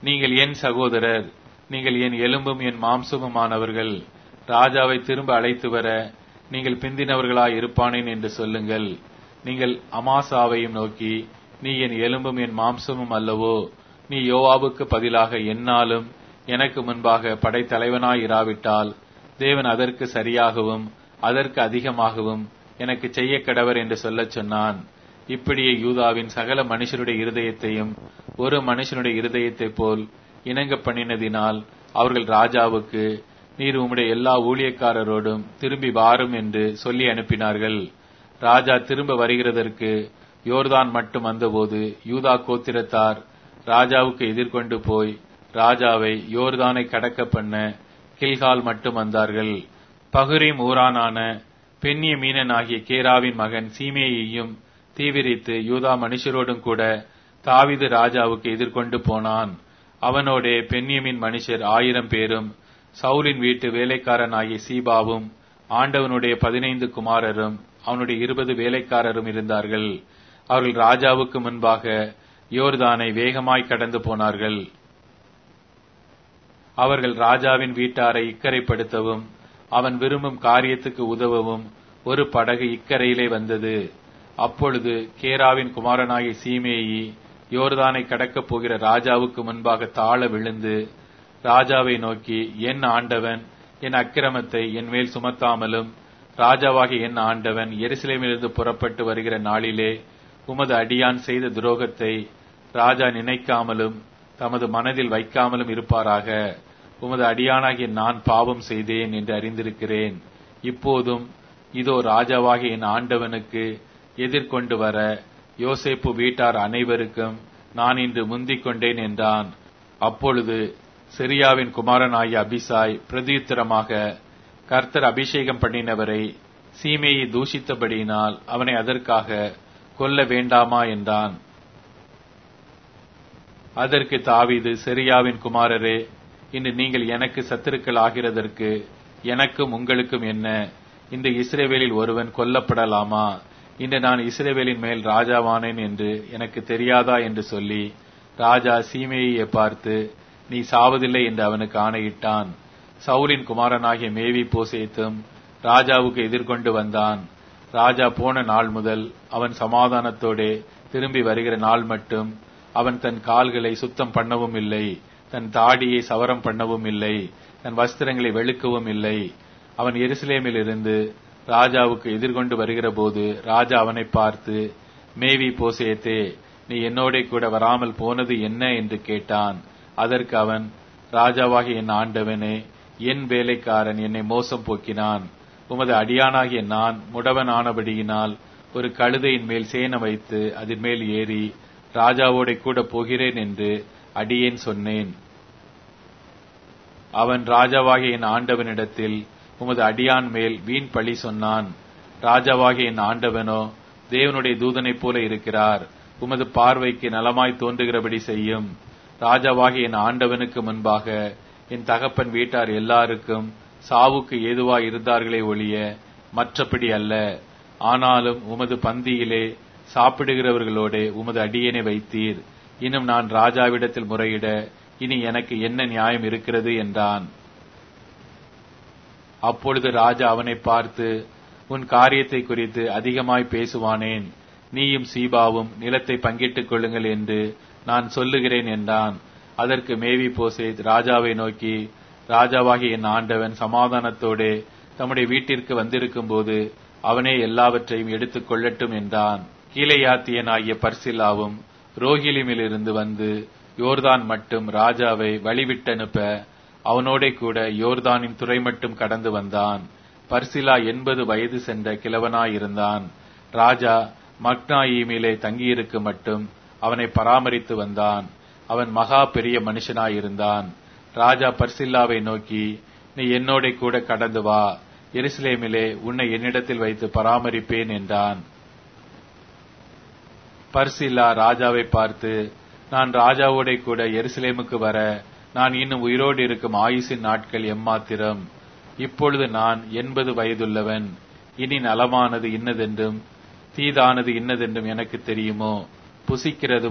நீங்கள் என் சகோதரர் நீங்கள் என் எலும்பும் என் மாம்சமுமானவர்கள் ராஜாவை திரும்ப அழைத்து வர நீங்கள் பிந்தினவர்களாய் இருப்பானேன் என்று சொல்லுங்கள் நீங்கள் அமாசாவையும் நோக்கி நீ என் எலும்பும் என் மாம்சமும் அல்லவோ நீ யோவாவுக்கு பதிலாக என்னாலும் எனக்கு முன்பாக படைத்தலைவனாய் இராவிட்டால் தேவன் அதற்கு சரியாகவும் அதற்கு அதிகமாகவும் எனக்கு செய்ய கடவர் என்று சொல்லச் சொன்னான் இப்படியே யூதாவின் சகல மனுஷருடைய இருதயத்தையும் ஒரு மனுஷனுடைய இருதயத்தைப் போல் இணங்க பண்ணினதினால் அவர்கள் ராஜாவுக்கு நீர் உம்முடைய எல்லா ஊழியக்காரரோடும் திரும்பி வாரும் என்று சொல்லி அனுப்பினார்கள் ராஜா திரும்ப வருகிறதற்கு யோர்தான் மட்டும் வந்தபோது யூதா கோத்திரத்தார் ராஜாவுக்கு எதிர்கொண்டு போய் ராஜாவை யோர்தானை கடக்க பண்ண கில்கால் மட்டும் வந்தார்கள் பகுரீம் ஊரானான பெண்ணிய மீனன் ஆகிய கேராவின் மகன் சீமேயையும் தீவிரித்து யூதா மனுஷரோடும் கூட தாவிது ராஜாவுக்கு எதிர்கொண்டு போனான் அவனோடே பெண்ணியமின் மனுஷர் ஆயிரம் பேரும் சவுலின் வீட்டு வேலைக்காரன் ஆகிய சீபாவும் ஆண்டவனுடைய பதினைந்து குமாரரும் அவனுடைய இருபது வேலைக்காரரும் இருந்தார்கள் அவர்கள் ராஜாவுக்கு முன்பாக யோர்தானை வேகமாய் கடந்து போனார்கள் அவர்கள் ராஜாவின் வீட்டாரை இக்கரைப்படுத்தவும் அவன் விரும்பும் காரியத்துக்கு உதவவும் ஒரு படகு இக்கரையிலே வந்தது அப்பொழுது கேராவின் குமாரனாகிய சீமேயி யோர்தானை கடக்கப் போகிற ராஜாவுக்கு முன்பாக தாழ விழுந்து ராஜாவை நோக்கி என் ஆண்டவன் என் அக்கிரமத்தை என் மேல் சுமத்தாமலும் ராஜாவாகிய என் ஆண்டவன் எருசலேமிலிருந்து புறப்பட்டு வருகிற நாளிலே உமது அடியான் செய்த துரோகத்தை ராஜா நினைக்காமலும் தமது மனதில் வைக்காமலும் இருப்பாராக உமது அடியானாகிய நான் பாவம் செய்தேன் என்று அறிந்திருக்கிறேன் இப்போதும் இதோ ராஜாவாகிய என் ஆண்டவனுக்கு எதிர்கொண்டு வர யோசேப்பு வீட்டார் அனைவருக்கும் நான் இன்று முந்திக் கொண்டேன் என்றான் அப்பொழுது சிரியாவின் குமாரனாகிய அபிசாய் பிரதியுத்தரமாக கர்த்தர் அபிஷேகம் பண்ணினவரை சீமையை தூஷித்தபடியினால் அவனை அதற்காக கொல்ல வேண்டாமா என்றான் அதற்கு தாவீது செரியாவின் குமாரரே இன்று நீங்கள் எனக்கு சத்துருக்கள் ஆகிறதற்கு எனக்கும் உங்களுக்கும் என்ன இந்த இஸ்ரேவேலில் ஒருவன் கொல்லப்படலாமா இன்று நான் இஸ்ரேவேலின் மேல் ராஜாவானேன் என்று எனக்கு தெரியாதா என்று சொல்லி ராஜா சீமேயை பார்த்து நீ சாவதில்லை என்று அவனுக்கு ஆணையிட்டான் சவுலின் குமாரனாகிய மேவி போசேத்தும் ராஜாவுக்கு எதிர்கொண்டு வந்தான் ராஜா போன நாள் முதல் அவன் சமாதானத்தோடே திரும்பி வருகிற நாள் மட்டும் அவன் தன் கால்களை சுத்தம் பண்ணவும் இல்லை தன் தாடியை சவரம் பண்ணவும் இல்லை தன் வஸ்திரங்களை வெளுக்கவும் இல்லை அவன் எருசலேமில் இருந்து ராஜாவுக்கு எதிர்கொண்டு வருகிற போது ராஜா அவனை பார்த்து மேவி போசேத்தே நீ என்னோட கூட வராமல் போனது என்ன என்று கேட்டான் அதற்கு அவன் ராஜாவாகிய என் ஆண்டவனே என் வேலைக்காரன் என்னை மோசம் போக்கினான் உமது அடியானாகிய நான் முடவன் ஆனபடியினால் ஒரு கழுதையின் மேல் சேன வைத்து அதன் மேல் ஏறி ராஜாவோட கூட போகிறேன் என்று அடியேன் சொன்னேன் அவன் ராஜாவாகிய என் ஆண்டவனிடத்தில் உமது அடியான் மேல் வீண் பழி சொன்னான் ராஜாவாகிய என் ஆண்டவனோ தேவனுடைய தூதனைப் போல இருக்கிறார் உமது பார்வைக்கு நலமாய் தோன்றுகிறபடி செய்யும் ராஜாவாகிய என் ஆண்டவனுக்கு முன்பாக என் தகப்பன் வீட்டார் எல்லாருக்கும் சாவுக்கு ஏதுவாய் இருந்தார்களே ஒழிய மற்றபடி அல்ல ஆனாலும் உமது பந்தியிலே சாப்பிடுகிறவர்களோட உமது அடியனை வைத்தீர் இன்னும் நான் ராஜாவிடத்தில் முறையிட இனி எனக்கு என்ன நியாயம் இருக்கிறது என்றான் அப்பொழுது ராஜா அவனை பார்த்து உன் காரியத்தை குறித்து அதிகமாய் பேசுவானேன் நீயும் சீபாவும் நிலத்தை பங்கிட்டுக் கொள்ளுங்கள் என்று நான் சொல்லுகிறேன் என்றான் அதற்கு மேவி போசேத் ராஜாவை நோக்கி ராஜாவாகிய என் ஆண்டவன் சமாதானத்தோடே தம்முடைய வீட்டிற்கு வந்திருக்கும் போது அவனே எல்லாவற்றையும் எடுத்துக் கொள்ளட்டும் என்றான் கீழையாத்தியனாகிய பர்சிலாவும் ரோகிலிமிலிருந்து வந்து யோர்தான் மட்டும் ராஜாவை வழிவிட்டனுப்ப அவனோட கூட யோர்தானின் துறை மட்டும் கடந்து வந்தான் பர்சிலா எண்பது வயது சென்ற கிழவனாயிருந்தான் ராஜா மக்னாயீமிலே தங்கியிருக்கு மட்டும் அவனை பராமரித்து வந்தான் அவன் மகா பெரிய மனுஷனாயிருந்தான் ராஜா பர்சில்லாவை நோக்கி நீ என்னோட கூட கடந்து வா எருசலேமிலே உன்னை என்னிடத்தில் வைத்து பராமரிப்பேன் என்றான் பர்சில்லா ராஜாவை பார்த்து நான் ராஜாவோட கூட எருசலேமுக்கு வர நான் இன்னும் உயிரோடு இருக்கும் ஆயுசின் நாட்கள் எம்மாத்திரம் இப்பொழுது நான் எண்பது வயதுள்ளவன் இனி நலமானது இன்னதென்றும் தீதானது இன்னதென்றும் எனக்கு தெரியுமோ புசிக்கிறதும்